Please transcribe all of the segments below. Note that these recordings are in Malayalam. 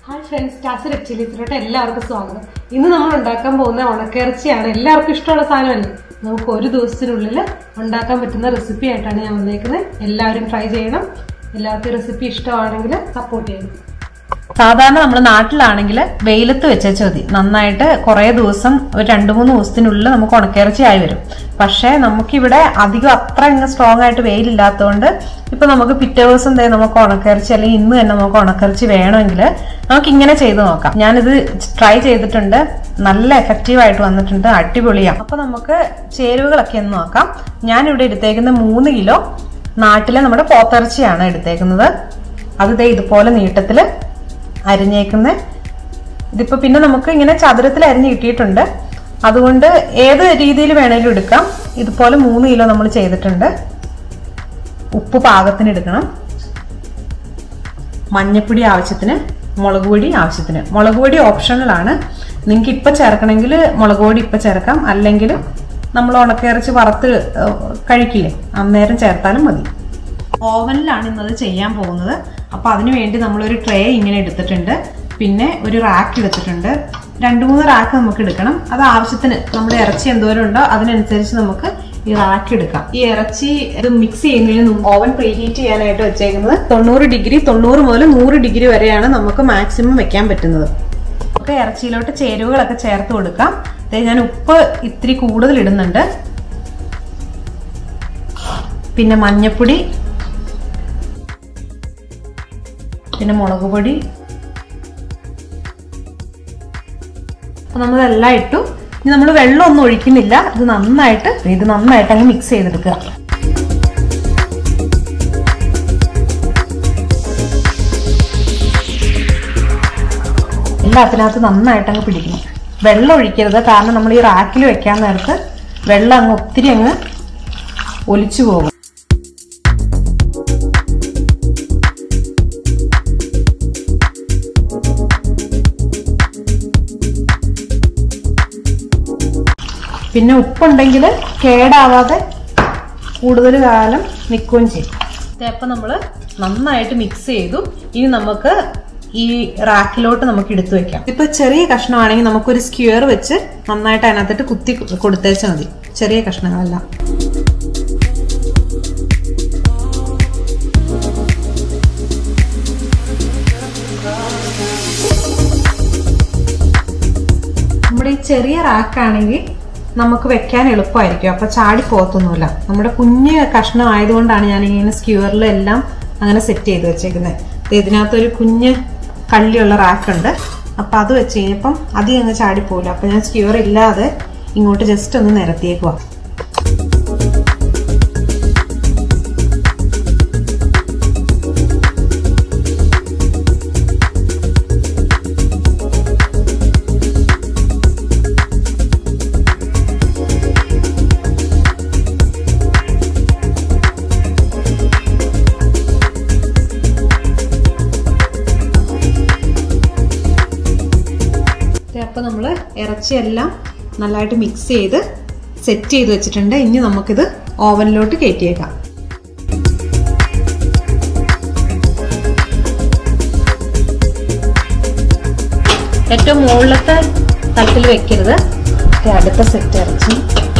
ഹായ് ഫ്രണ്ട്സ് ടാസ് രക്ഷിലിസിലോട്ട് എല്ലാവർക്കും സ്വാഗതം ഇന്ന് നമ്മൾ ഉണ്ടാക്കാൻ പോകുന്ന ഉണക്കിറച്ചിയാണ് എല്ലാവർക്കും ഇഷ്ടമുള്ള സാധനമല്ലേ നമുക്ക് ഒരു ദിവസത്തിനുള്ളിൽ ഉണ്ടാക്കാൻ പറ്റുന്ന റെസിപ്പി ആയിട്ടാണ് ഞാൻ വന്നേക്കുന്നത് എല്ലാവരും ട്രൈ ചെയ്യണം എല്ലാവർക്കും റെസിപ്പി ഇഷ്ടമാണെങ്കിൽ സപ്പോർട്ട് ചെയ്യണം സാധാരണ നമ്മൾ നാട്ടിലാണെങ്കിൽ വെയിലത്ത് വെച്ചേച്ചാൽ മതി നന്നായിട്ട് കുറേ ദിവസം ഒരു രണ്ട് മൂന്ന് ദിവസത്തിനുള്ളിൽ നമുക്ക് ഉണക്കിറച്ചി ആയി വരും പക്ഷേ നമുക്കിവിടെ അധികം അത്ര അങ്ങ് സ്ട്രോങ് ആയിട്ട് വെയിലില്ലാത്തതുകൊണ്ട് ഇപ്പൊ നമുക്ക് പിറ്റേ ദിവസം ദേ നമുക്ക് ഉണക്കിറച്ചി അല്ലെങ്കിൽ ഇന്ന് തന്നെ നമുക്ക് ഉണക്കിറച്ചി വേണമെങ്കിൽ നമുക്ക് ഇങ്ങനെ ചെയ്ത് നോക്കാം ഞാനിത് ട്രൈ ചെയ്തിട്ടുണ്ട് നല്ല എഫക്റ്റീവ് ആയിട്ട് വന്നിട്ടുണ്ട് അടിപൊളിയാണ് അപ്പൊ നമുക്ക് ചേരുവകളൊക്കെ ഒന്ന് നോക്കാം ഞാനിവിടെ എടുത്തേക്കുന്ന മൂന്ന് കിലോ നാട്ടിലെ നമ്മുടെ പോത്തിറച്ചിയാണ് എടുത്തേക്കുന്നത് അത് ദേ ഇതുപോലെ നീട്ടത്തില് അരിഞ്ഞേക്കുന്ന ഇതിപ്പോ പിന്നെ നമുക്ക് ഇങ്ങനെ ചതുരത്തിൽ അരിഞ്ഞ് കിട്ടിയിട്ടുണ്ട് അതുകൊണ്ട് ഏത് രീതിയിൽ വേണേലും എടുക്കാം ഇതുപോലെ മൂന്ന് കിലോ നമ്മൾ ചെയ്തിട്ടുണ്ട് ഉപ്പ് പാകത്തിന് എടുക്കണം മഞ്ഞപ്പൊടി ആവശ്യത്തിന് മുളക് പൊടി ആവശ്യത്തിന് മുളക് പൊടി ഓപ്ഷണലാണ് നിങ്ങൾക്ക് ഇപ്പൊ ചേർക്കണമെങ്കിൽ മുളക് പൊടി ഇപ്പൊ ചേർക്കാം അല്ലെങ്കിൽ നമ്മൾ ഉണക്കിറച്ച് വറുത്ത് ഏഹ്, കഴിക്കില്ലേ അന്നേരം ചേർത്താലും മതി ഓവനിലാണ് ഇന്നത് ചെയ്യാൻ പോകുന്നത് അപ്പൊ അതിനു വേണ്ടി നമ്മളൊരു ട്രേ ഇങ്ങനെ എടുത്തിട്ടുണ്ട് പിന്നെ ഒരു റാക്ക് എടുത്തിട്ടുണ്ട് രണ്ട് മൂന്ന് റാക്ക് നമുക്ക് എടുക്കണം അത് ആവശ്യത്തിന് നമ്മുടെ ഇറച്ചി എന്തോരം ഉണ്ടോ അതിനനുസരിച്ച് നമുക്ക് ഈ റാക്ക് എടുക്കാം ഈ ഇറച്ചി ഇത് മിക്സ് ചെയ്യുന്നതിന് മുമ്പ് ഓവൻ പ്രീഹീറ്റ് ചെയ്യാനായിട്ട് വെച്ചേക്കുന്നത് തൊണ്ണൂറ് ഡിഗ്രി തൊണ്ണൂറ് മുതൽ നൂറ് ഡിഗ്രി വരെയാണ് നമുക്ക് മാക്സിമം വെക്കാൻ പറ്റുന്നത് നമുക്ക് ഇറച്ചിയിലോട്ട് ചേരുവകളൊക്കെ ചേർത്ത് കൊടുക്കാം ദേ ഞാൻ ഉപ്പ് ഇത്തിരി കൂടുതൽ ഇടുന്നുണ്ട് പിന്നെ മഞ്ഞപ്പൊടി പിന്നെ മുളക് പൊടി അപ്പൊ നമ്മളെല്ലാം ഇട്ടു ഇനി നമ്മൾ വെള്ളമൊന്നും ഒഴിക്കുന്നില്ല ഇത് നന്നായിട്ട് ഇത് നന്നായിട്ട് അങ്ങ് മിക്സ് ചെയ്തെടുക്കുക എല്ലാത്തിനകത്ത് നന്നായിട്ട് അങ്ങ് പിടിക്കണം വെള്ളം ഒഴിക്കരുത് കാരണം നമ്മൾ ഈ റാക്കിൽ വെക്കാൻ നേരത്ത് വെള്ളം അങ്ങ് ഒത്തിരി അങ്ങ് ഒലിച്ചു പോകും പിന്നെ ഉപ്പുണ്ടെങ്കിൽ കേടാവാതെ കൂടുതൽ കാലം നിൽക്കുകയും ചെയ്യും അപ്പം നമ്മൾ നന്നായിട്ട് മിക്സ് ചെയ്തു ഇനി നമുക്ക് ഈ റാക്കിലോട്ട് നമുക്ക് എടുത്തു വെക്കാം ഇപ്പൊ ചെറിയ കഷ്ണമാണെങ്കിൽ നമുക്കൊരു സ്ക്യൂർ വെച്ച് നന്നായിട്ട് അതിനകത്തിട്ട് കുത്തി കൊടുത്തേച്ചാൽ മതി ചെറിയ കഷ്ണങ്ങളെല്ലാം നമ്മുടെ ഈ ചെറിയ റാക്കാണെങ്കിൽ നമുക്ക് വെക്കാൻ എളുപ്പമായിരിക്കും അപ്പൊ ചാടി പോകത്തൊന്നുമില്ല നമ്മുടെ കുഞ്ഞ് കഷ്ണം ആയതുകൊണ്ടാണ് ഞാൻ ഇങ്ങനെ സ്ക്യൂറിൽ എല്ലാം അങ്ങനെ സെറ്റ് ചെയ്ത് വെച്ചേക്കുന്നത് ഇതിനകത്തൊരു കുഞ്ഞ് കള്ളിയുള്ള റാക്കുണ്ട് അപ്പൊ അത് വെച്ച് കഴിഞ്ഞപ്പം അധികം അങ്ങ് ചാടിപ്പോകില്ല അപ്പൊ ഞാൻ സ്ക്യൂർ ഇല്ലാതെ ഇങ്ങോട്ട് ജസ്റ്റ് ഒന്ന് നിരത്തിയേക്കുവാ അപ്പൊ നമ്മൾ ഇറച്ചിയെല്ലാം നല്ലതായിട്ട് മിക്സ് ചെയ്ത് സെറ്റ് ചെയ്ത് വെച്ചിട്ടുണ്ട് ഇനി നമുക്കിത് ഓവനിലോട്ട് കയറ്റിയേക്കാം ഏറ്റവും മുകളിലത്തെ തട്ടിൽ വെക്കരുത് ദേ അടുത്ത സെറ്റ് ഇറച്ചി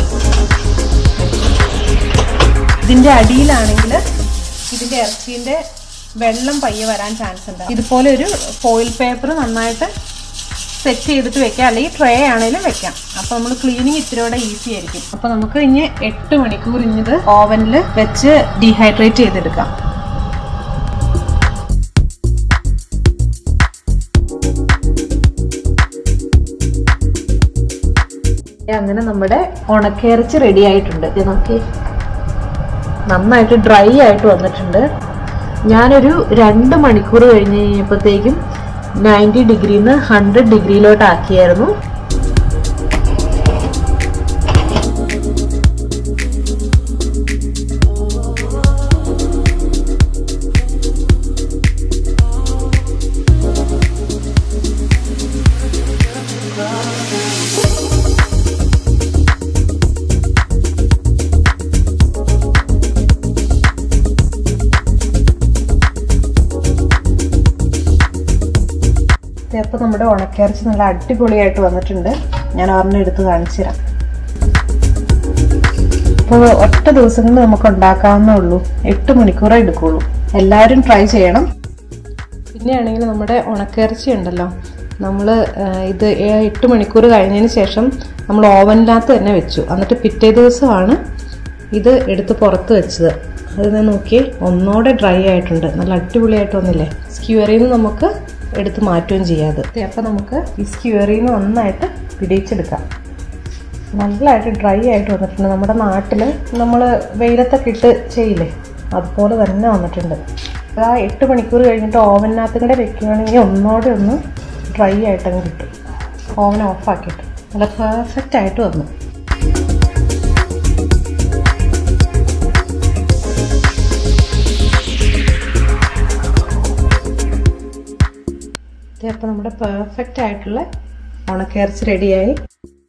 ഇതിന്റെ അടിയിലാണെങ്കിൽ ഇതിന്റെ ഇറച്ചിന്റെ വെള്ളം പയ്യെ വരാൻ ചാൻസ് ഉണ്ട് ഇതുപോലെ ഒരു ഫോയിൽ പേപ്പർ നന്നായിട്ട് സെറ്റ് ചെയ്തിട്ട് വെക്കാം അല്ലെങ്കിൽ ട്രേ ആണെങ്കിലും വെക്കാം അപ്പൊ നമ്മൾ ക്ലീനിങ് ഇത്തിരിയോടെ ഈസി ആയിരിക്കും അപ്പൊ നമുക്ക് ഇനി എട്ട് മണിക്കൂർ ഇഞ്ഞത് ഓവനിൽ വെച്ച് ഡീഹൈഡ്രേറ്റ് ചെയ്തെടുക്കാം അങ്ങനെ നമ്മുടെ ഉണക്കയിറച്ചി റെഡി ആയിട്ടുണ്ട് ഇത് നോക്കി നന്നായിട്ട് ഡ്രൈ ആയിട്ട് വന്നിട്ടുണ്ട് ഞാനൊരു രണ്ട് മണിക്കൂർ കഴിഞ്ഞ് കഴിഞ്ഞപ്പോഴത്തേക്കും നയൻറ്റി ഡിഗ്രിന്ന് ഹൺഡ്രഡ് ഡിഗ്രിയിലോട്ട് ആക്കിയായിരുന്നു അപ്പോൾ നമ്മുടെ ഉണക്കിറച്ചി നല്ല അടിപൊളിയായിട്ട് വന്നിട്ടുണ്ട് ഞാൻ ഒരെണ്ണം എടുത്ത് കാണിച്ചു തരാം ഇപ്പോൾ ഒറ്റ ദിവസം കൊണ്ട് നമുക്ക് ഉണ്ടാക്കാവുന്നേ ഉള്ളൂ എട്ട് മണിക്കൂറേ എടുക്കുള്ളൂ എല്ലാവരും ട്രൈ ചെയ്യണം പിന്നെയാണെങ്കിൽ നമ്മുടെ ഉണക്കിറച്ചി ഉണ്ടല്ലോ നമ്മൾ ഇത് ഏ- എട്ട് മണിക്കൂർ കഴിഞ്ഞതിന് ശേഷം നമ്മൾ ഓവനിനകത്ത് തന്നെ വെച്ചു എന്നിട്ട് പിറ്റേ ദിവസമാണ് ഇത് എടുത്ത് പുറത്ത് വെച്ചത് അത് ഞാൻ നോക്കി ഒന്നോടെ ഡ്രൈ ആയിട്ടുണ്ട് നല്ല അടിപൊളിയായിട്ട് വന്നില്ലേ സ്ക്യൂറിൽ നിന്ന് നമുക്ക് എടുത്ത് മാറ്റുകയും ചെയ്യാതെ അപ്പം നമുക്ക് ഈ സ്ക്യൂറിൽ നിന്ന് നന്നായിട്ട് പിടിച്ചെടുക്കാം നല്ലതായിട്ട് ഡ്രൈ ആയിട്ട് വന്നിട്ടുണ്ട് നമ്മുടെ നാട്ടിൽ നമ്മൾ വെയിലത്തൊക്കെ ഇട്ട് ചെയ്യില്ലേ അതുപോലെ തന്നെ വന്നിട്ടുണ്ട് ആ എട്ട് മണിക്കൂർ കഴിഞ്ഞിട്ട് ഓവനകത്തും കൂടെ വെക്കുകയാണെങ്കിൽ ഒന്നോടെ ഒന്ന് ഡ്രൈ ആയിട്ടങ്ങ് കിട്ടും ഓവൻ ഓഫാക്കിയിട്ട് നല്ല പെർഫെക്റ്റ് ആയിട്ട് വന്നു അപ്പം നമ്മുടെ പെർഫെക്റ്റ് ആയിട്ടുള്ള ഉണക്കിറച്ചി റെഡിയായി